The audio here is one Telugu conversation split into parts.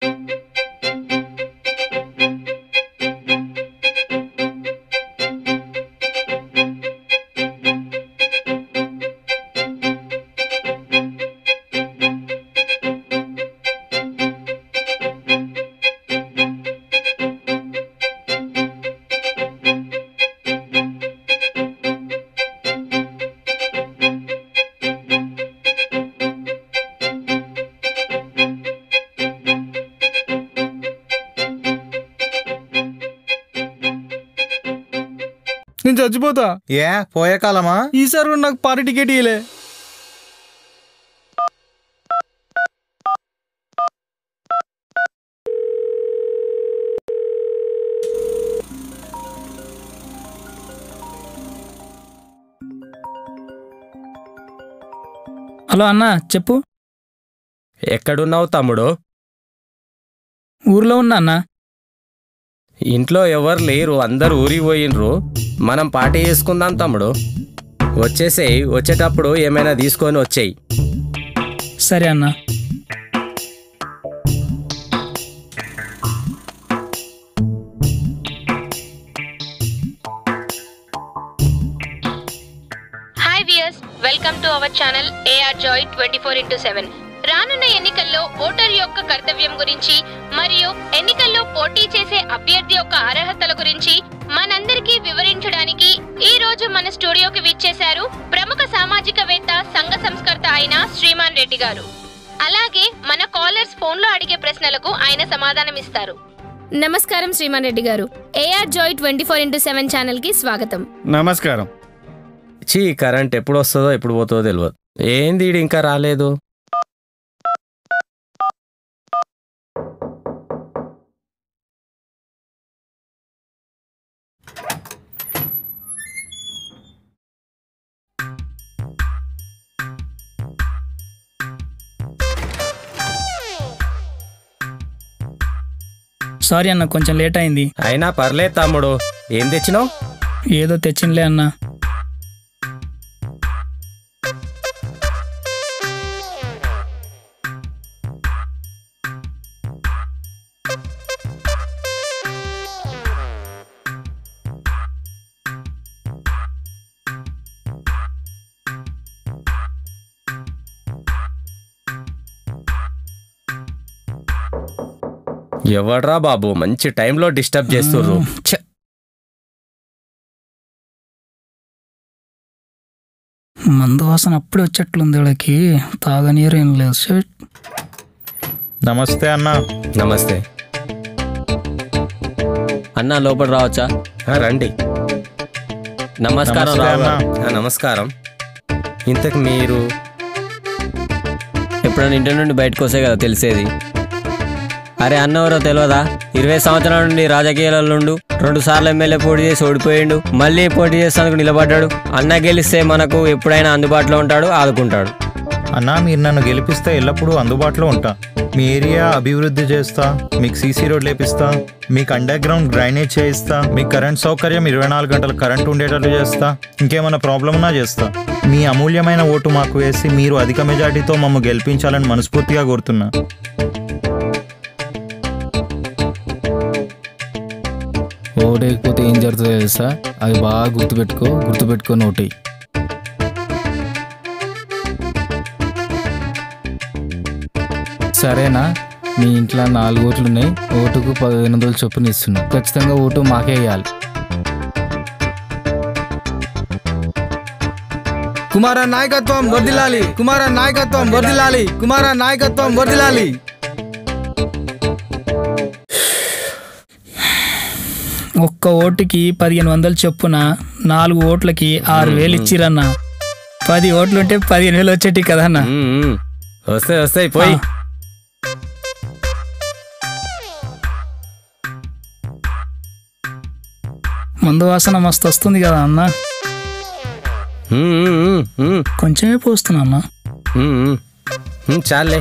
నేను చచ్చిపోతా ఏ పోయే కాలమా ఈసారి కూడా నాకు పార్టీ టికెట్ ఇయ్యలే హలో అన్న చెప్పు ఎక్కడున్నావు తమ్ముడు ఊర్లో ఉన్నా అన్న ఇంట్లో ఎవరు లేరు అందరు ఊరికి పోయినరు మనం పార్టీ చేసుకుందాం తమ్ముడు వచ్చేసేయి వచ్చేటప్పుడు ఏమైనా తీసుకొని వచ్చేయి సరే అన్న hi viewers welcome to our channel AR Joy twenty four into seven రానున్న ఎన్నికల్లో ఓటర్ యొక్క కర్తవ్యం గురించి మరియు ఎన్నికల్లో పోటీ చేసే అభ్యర్థి యొక్క అర్హతల గురించి మనందరికీ వివరించడానికి ఈ రోజు మన స్టూడియోకి విచ్చేశారు ప్రముఖ సామాజికవేత్త సంఘ సంస్కర్త అయిన శ్రీమాన్ రెడ్డి గారు అలాగే మన కాలర్స్ ఫోన్లో అడిగే ప్రశ్నలకు ఆయన సమాధానం ఇస్తారు నమస్కారం Shriman Reddy garu AR Joy twenty four into seven ఛానల్కి స్వాగతం నమస్కారం చీ కరెంట్ ఎప్పుడు వస్తుందో ఎప్పుడు పోతుందో తెలియదు ఏంది ఈడు ఇంకా రాలేదు సారీ అన్న కొంచెం లేట్ అయింది అయినా పర్లేదు తమ్ముడు ఏం తెచ్చినావు ఏదో తెచ్చిందిలే అన్న ఎవడ్రా బాబు మంచి టైంలో డిస్టర్బ్ చేస్తుర్రు ఛ! మందు వాసన అప్పుడే వచ్చేట్లుంది వీళ్ళకి తాగనీరు ఏం లేదు షట్ నమస్తే అన్న నమస్తే అన్న లోపల రావచ్చా ఆ, రండి నమస్కారం నమస్తే రావు అన్న గారు. ఆ, నమస్కారం ఇంతకు మీరు ఎప్పుడైనా ఇంటి నుండి బయటకు వస్తే కదా తెలిసేది అరే అన్న ఎవరో తెలియదా ఇరవై సంవత్సరాల నుండి రాజకీయాలలో ఉండు రెండు సార్లు ఎమ్మెల్యే పోటీ చేసి ఓడిపోయిండు మళ్ళీ పోటీ చేస్తానికి నిలబడ్డాడు అన్న గెలిస్తే మనకు ఎప్పుడైనా అందుబాటులో ఉంటాడు ఆదుకుంటాడు అన్న మీరు నన్ను గెలిపిస్తే ఎల్లప్పుడూ అందుబాటులో ఉంటా మీ ఏరియా అభివృద్ధి చేస్తా మీకు సీసీ రోడ్ లేపిస్తా మీకు అండర్ గ్రౌండ్ డ్రైనేజ్ చేయిస్తా మీకు కరెంట్ సౌకర్యం ఇరవై నాలుగు గంటలు కరెంట్ ఉండేటట్లు చేస్తా ఇంకేమైనా ప్రాబ్లం ఉన్నా చేస్తా మీ అమూల్యమైన ఓటు మాకు వేసి మీరు అధిక మెజార్టీతో మమ్మ గెలిపించాలని మనస్ఫూర్తిగా కోరుతున్నా ఓటేయకపోతే ఏం జరుగుతుందో తెలుసా అది బాగా గుర్తుపెట్టుకో గుర్తుపెట్టుకొని ఓటేయి సరేనా మీ ఇంట్లో నాలుగు ఓట్లు ఉన్నాయి ఓటుకు పదిహేను వందలు చొప్పున ఇస్తున్నాం ఖచ్చితంగా ఓటు మాకే వేయాలి కుమార నాయకత్వం వర్దిల్లాలి కుమార నాయకత్వం వర్దిల్లాలి కుమార నాయకత్వం వర్దిల్లాలి ఒక్క ఓటుకి పదిహేను వందలు చొప్పున నాలుగు ఓట్లకి ఆరు వేలు ఇచ్చిరన్న పది ఓట్లుంటే పదిహేను వేలు వచ్చేటి కదన్న మ్మ్, మ్మ్. వస్తాయి వస్తాయి పోయి మందు వాసన మస్తు వస్తుంది కదా అన్న మ్మ్, మ్మ్, మ్మ్, మ్మ్, కొంచెమే పోస్తున్నా అన్న మ్మ్, మ్మ్. మ్మ్, చాలే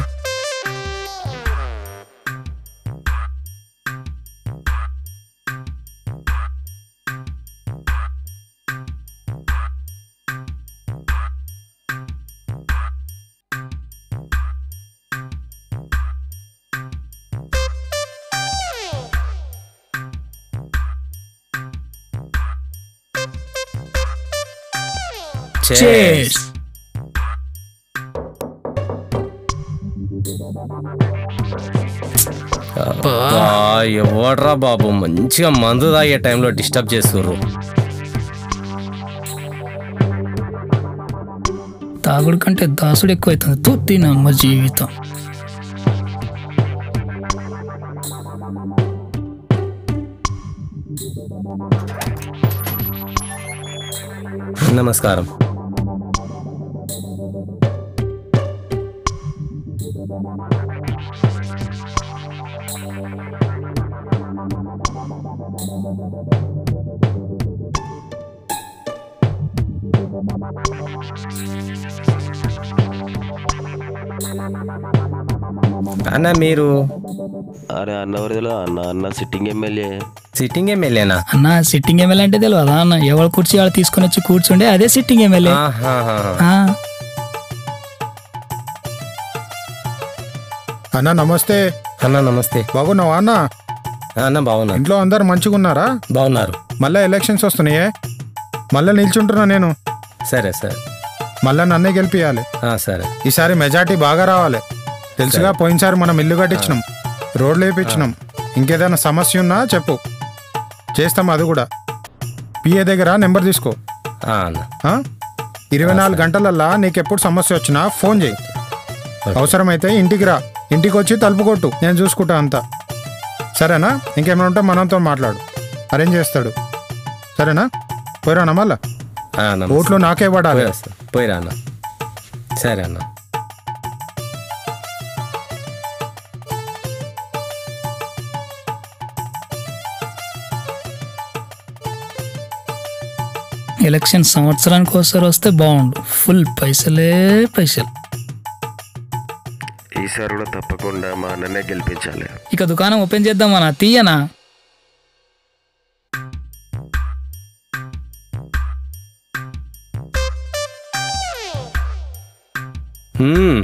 Cheers. ఎవడ్రా బాబు మంచిగా మందు తాగే టైంలో డిస్టర్బ్ చేస్తుర్రు తాగుడు కంటే దాసుడు ఎక్కువ అవుతుంది తూత్తి నమ్మ జీవితం నమస్కారం అన్న మీరు అరే అన్నవరిదిలో అన్న అన్న సిట్టింగ్ ఎమ్మెల్యే సిట్టింగ్ ఎమ్మెల్యేనా అన్న సిట్టింగ్ ఎమ్మెల్యే అంటే తెలియదా అన్న ఎవరు కుర్చీ వాళ్ళు తీసుకొని వచ్చి కూర్చుండే అదే సిట్టింగ్ ఎమ్మెల్యే ఆహాహాహా. ఆ, అన్న నమస్తే అన్న నమస్తే బాగున్నావా అన్న అన్న బాగున్నా ఇంట్లో అందరు మంచిగా ఉన్నారా బాగున్నారు మళ్ళీ ఎలక్షన్స్ వస్తున్నాయే మళ్ళీ నిల్చుంటున్నా నేను సరే సరే మళ్ళీ నన్నే గెలిపియాలి ఆ, సరే ఈసారి మెజార్టీ బాగా రావాలి తెలుసుగా పోయినసారి మనం ఇల్లు కట్టించినాం రోడ్లు వేయించినాం ఇంకేదైనా సమస్య ఉన్నా చెప్పు చేస్తాం అది కూడా పిఏ దగ్గర నెంబర్ తీసుకో ఆ, అన్న ఆ? ఇరవై నాలుగు గంటలల్లా నీకు ఎప్పుడు సమస్య వచ్చినా ఫోన్ చేయి అవసరమైతే ఇంటికి రా ఇంటికి వచ్చి తలుపు కొట్టు నేను చూసుకుంటా అంతా సరేనా ఇంకేమైనా ఉంటే మనతో మాట్లాడు అరేంజ్ చేస్తాడు సరేనా పోయిరానా మళ్ళా ఆ, నమస్తే. ఓట్లు నాకే పడాలి పోయి వస్తా. పోయిరా అన్న సరే అన్న ఎలక్షన్ సంవత్సరానికి ఒకసారి వస్తే బాగుండు ఫుల్ పైసలే పైసలు ఈసారి కూడా తప్పకుండా మా అన్ననే గెలిపించాలి ఇక దుకాణం ఓపెన్ చేద్దామన్నా తీయనా హ్మ్.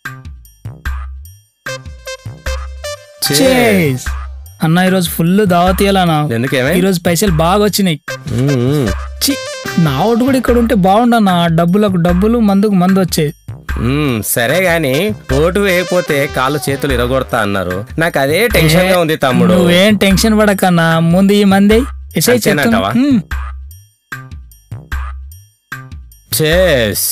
Cheers. అన్న ఈరోజు ఫుల్ దావత్ ఇయ్యాలన్నా ఎందుకు ఏమై ఈరోజు పైసలు బాగా వచ్చినాయి హ్మ్, హ్మ్. చి నా ఓటు కూడా ఇక్కడ ఉంటే బాగుండన్నా డబ్బులకు డబ్బులు మందుకు మందు వచ్చేది హ్మ్, సరే గాని ఓటు వేయకపోతే కాళ్ళు చేతులు ఇరగొడతా అన్నారు నాకు అదే టెన్షన్ గా ఉంది తమ్ముడు నువ్వేం టెన్షన్ పడకన్నా ముందు ఈ మంది ఎసై అంతేనంటావా? చేస్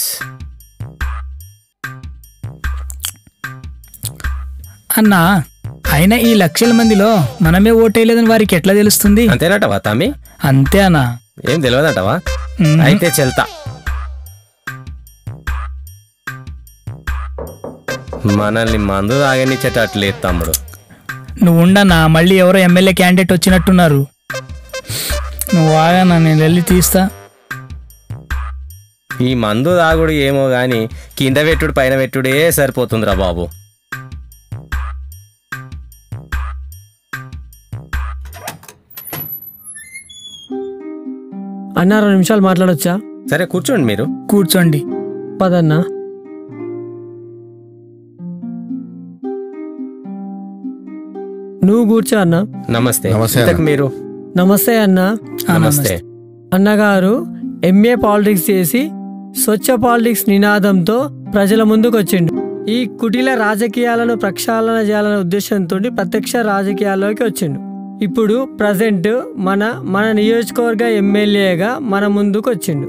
అన్నా అయినా ఈ లక్షల మందిలో మనమే ఓటేయలేదని వారికి ఎట్లా తెలుస్తుంది అంతేనటవా తమ్మి అంతే అన్నా ఏం తెలియదంటవా మ్మ్. అయితే చెల్తా మనల్ని మందు తాగనిచ్చేటట్లేదు తమ్ముడు నువ్వు ఉండన్నా మళ్ళీ ఎవరో ఎమ్మెల్యే క్యాండిడేట్ వచ్చినట్టున్నారు నువ్వు ఆగన్నా నేను వెళ్ళి తీస్తా ఈ మందు తాగుడు ఏమో గాని కింద పెట్టుడు పైన పెట్టుడే సరిపోతుందిరా బాబు అన్న రెండు నిమిషాలు మాట్లాడొచ్చా సరే కూర్చోండి మీరు కూర్చోండి పదన్నా నువ్వు కూర్చో అన్న నమస్తే నమస్తే ఇంతకు మీరు నమస్తే అన్న ఆ, నమస్తే అన్నగారు ఎంఏ పాలిటిక్స్ చేసి స్వచ్ఛ పాలిటిక్స్ నినాదంతో ప్రజల ముందుకు వచ్చిండు ఈ కుటిల రాజకీయాలను ప్రక్షాళన చేయాలనే ఉద్దేశంతో ప్రత్యక్ష రాజకీయాల్లోకి వచ్చిండు ఇప్పుడు ప్రజెంట్ మన మన నియోజకవర్గ ఎమ్మెల్యేగా మన ముందుకు వచ్చిండు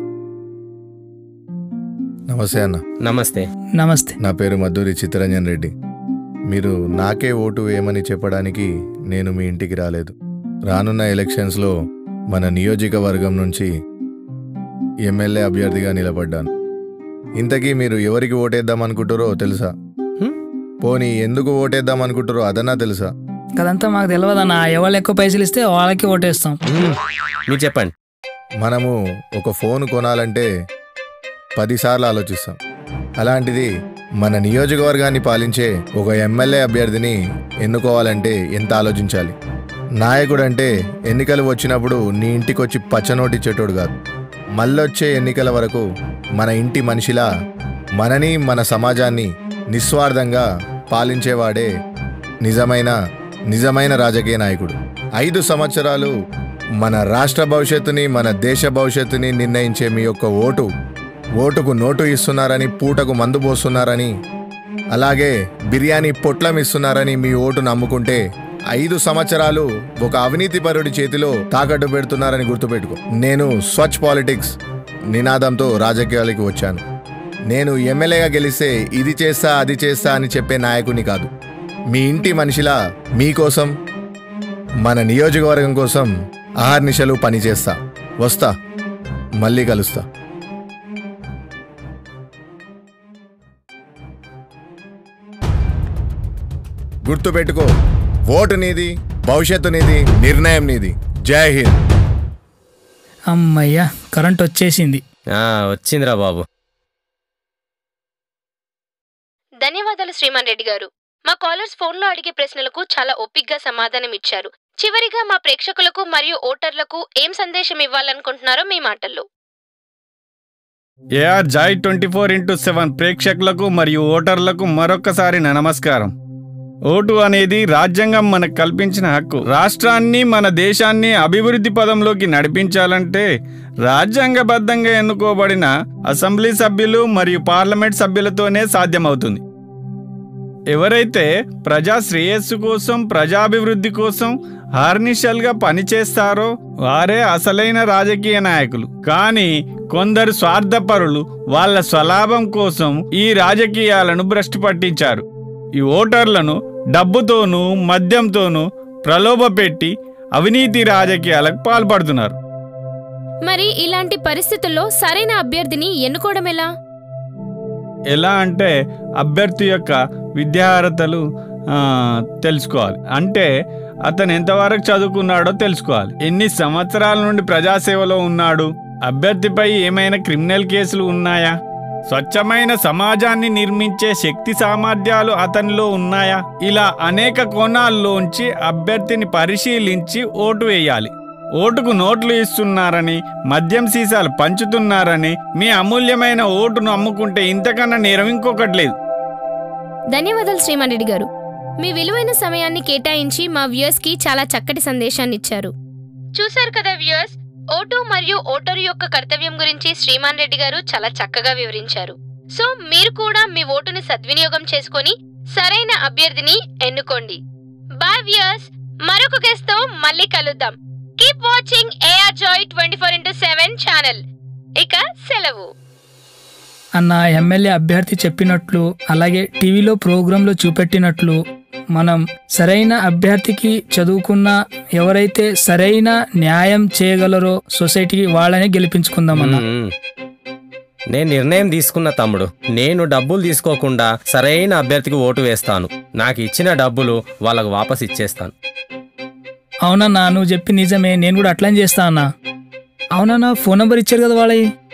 నమస్తే అన్న నమస్తే నమస్తే నా పేరు మధురి చిత్తరంజన్ రెడ్డి మీరు నాకే ఓటు వేయమని చెప్పడానికి నేను మీ ఇంటికి రాలేదు రానున్న ఎలక్షన్స్లో మన నియోజకవర్గం నుంచి ఎమ్మెల్యే అభ్యర్థిగా నిలబడ్డాను ఇంతకీ మీరు ఎవరికి ఓటేద్దాం అనుకుంటారో తెలుసా హ్మ్? పోనీ ఎందుకు ఓటేద్దాం అనుకుంటారో అదన్నా తెలుసా అదంతా మాకు తెలియదన్నా ఎవరు ఎక్కువ పైసలు ఇస్తే వాళ్ళకి ఓటేస్తాం మ్మ్. మీరు చెప్పండి మనము ఒక ఫోన్ కొనాలంటే పదిసార్లు ఆలోచిస్తాం అలాంటిది మన నియోజకవర్గాన్ని పాలించే ఒక ఎమ్మెల్యే అభ్యర్థిని ఎన్నుకోవాలంటే ఎంత ఆలోచించాలి నాయకుడు అంటే ఎన్నికలు వచ్చినప్పుడు నీ ఇంటికొచ్చి పచ్చనోటిచ్చేటోడు కాదు మళ్ళొచ్చే ఎన్నికల వరకు మన ఇంటి మనిషిలా మనని మన సమాజాన్ని నిస్వార్థంగా పాలించేవాడే నిజమైన నిజమైన రాజకీయ నాయకుడు ఐదు సంవత్సరాలు మన రాష్ట్ర భవిష్యత్తుని మన దేశ భవిష్యత్తుని నిర్ణయించే మీ యొక్క ఓటు ఓటుకు నోటు ఇస్తున్నారని పూటకు మందు పోస్తున్నారని అలాగే బిర్యానీ పొట్లం ఇస్తున్నారని మీ ఓటు నమ్ముకుంటే ఐదు సంవత్సరాలు ఒక అవినీతిపరుడి చేతిలో తాకట్టు పెడుతున్నారని గుర్తుపెట్టుకో నేను స్వచ్ఛ పాలిటిక్స్ నినాదంతో రాజకీయాలకి వచ్చాను నేను ఎమ్మెల్యేగా గెలిస్తే ఇది చేస్తా అది చేస్తా అని చెప్పే నాయకుని కాదు మీ ఇంటి మనిషిలా మీకోసం మన నియోజకవర్గం కోసం అహర్నిశలు పనిచేస్తా వస్తా మళ్ళీ కలుస్తా గుర్తుపెట్టుకో ఓటు నీది భవిష్యత్తు నీది నిర్ణయం నీది జై హింద్ అమ్మయ్యా కరెంట్ వచ్చేసింది ఆ, వచ్చిందిరా బాబు ధన్యవాదాలు శ్రీమాన్ రెడ్డి గారు మా కాలర్స్ ఫోన్లో అడిగే ప్రశ్నలకు చాలా ఓపిగ్గా సమాధానం ఇచ్చారు చివరిగా మా ప్రేక్షకులకు మరియు ఓటర్లకు ఏం సందేశం ఇవ్వాలనుకుంటున్నారో మీ మాటల్లో AR Joy twenty four into seven ప్రేక్షకులకు మరియు ఓటర్లకు మరొకసారి నా నమస్కారం ఓటు అనేది రాజ్యాంగం మనకు కల్పించిన హక్కు రాష్ట్రాన్ని మన దేశాన్ని అభివృద్ధి పదంలోకి నడిపించాలంటే రాజ్యాంగబద్ధంగా ఎన్నుకోబడిన అసెంబ్లీ సభ్యులు మరియు పార్లమెంట్ సభ్యులతోనే సాధ్యమవుతుంది ఎవరైతే ప్రజా శ్రేయస్సు కోసం ప్రజాభివృద్ధి కోసం హార్నిషల్గా పనిచేస్తారో వారే అసలైన రాజకీయ నాయకులు కానీ కొందరు స్వార్థపరులు వాళ్ళ స్వలాభం కోసం ఈ రాజకీయాలను భ్రష్టు పట్టించారు ఈ ఓటర్లను డబ్బుతోనూ మద్యంతోనూ ప్రలోభపెట్టి అవినీతి రాజకీయాలకు పాల్పడుతున్నారు మరి ఇలాంటి పరిస్థితుల్లో సరైన అభ్యర్థిని ఎన్నుకోవడం ఎలా ఎలా అంటే అభ్యర్థి యొక్క విద్యార్హతలు ఆ, తెలుసుకోవాలి అంటే అతను ఎంతవరకు చదువుకున్నాడో తెలుసుకోవాలి ఎన్ని సంవత్సరాల నుండి ప్రజాసేవలో ఉన్నాడు అభ్యర్థిపై ఏమైనా క్రిమినల్ కేసులు ఉన్నాయా స్వచ్ఛమైన సమాజాన్ని నిర్మించే శక్తి సామర్థ్యాలు అతనిలో ఉన్నాయా ఇలా అనేక కోణాల్లోంచి అభ్యర్థిని పరిశీలించి ఓటు వేయాలి ఓటుకు నోట్లు ఇస్తున్నారని మద్యం సీసాలు పంచుతున్నారని మీ అమూల్యమైన ఓటును అమ్ముకుంటే ఇంతకన్నా నేరం ఇంకొకటి లేదు ధన్యవాదాలు శ్రీమాన్ రెడ్డి గారు మీ విలువైన సమయాన్ని కేటాయించి మా వ్యూయర్స్ కి చాలా చక్కటి సందేశాన్ని ఇచ్చారు చూశారు కదా వ్యూయర్స్ ఓటు మరియు ఓటరు యొక్క కర్తవ్యం గురించి శ్రీమాన్ రెడ్డి గారు చాలా చక్కగా వివరించారు సో మీరు కూడా మీ ఓటుని సద్వినియోగం చేసుకొని సరైన అభ్యర్థిని ఎన్నుకోండి బాయ్ వ్యూయర్స్ మరొక గెస్ట్ తో మళ్ళీ కలుద్దాం keep watching AR Joy twenty four into seven channel ఇక సెలవు అన్న ఎమ్మెల్యే అభ్యర్థి చెప్పినట్లు అలాగే టీవీలో ప్రోగ్రాంలో చూపెట్టినట్లు మనం సరైన అభ్యర్థికి చదువుకున్న ఎవరైతే సరైన న్యాయం చేయగలరో సొసైటీకి వాళ్ళనే గెలిపించుకుందామన్న మ్మ్. నేను నిర్ణయం తీసుకున్న తమ్ముడు నేను డబ్బులు తీసుకోకుండా సరైన అభ్యర్థికి ఓటు వేస్తాను నాకు ఇచ్చిన డబ్బులు వాళ్ళకు వాపస్ ఇచ్చేస్తాను అవునన్నా నువ్వు చెప్పి నిజమే నేను కూడా అట్లనే చేస్తా అన్నా అవునన్నా ఫోన్ నెంబర్ ఇచ్చారు కదా వాళ్ళవి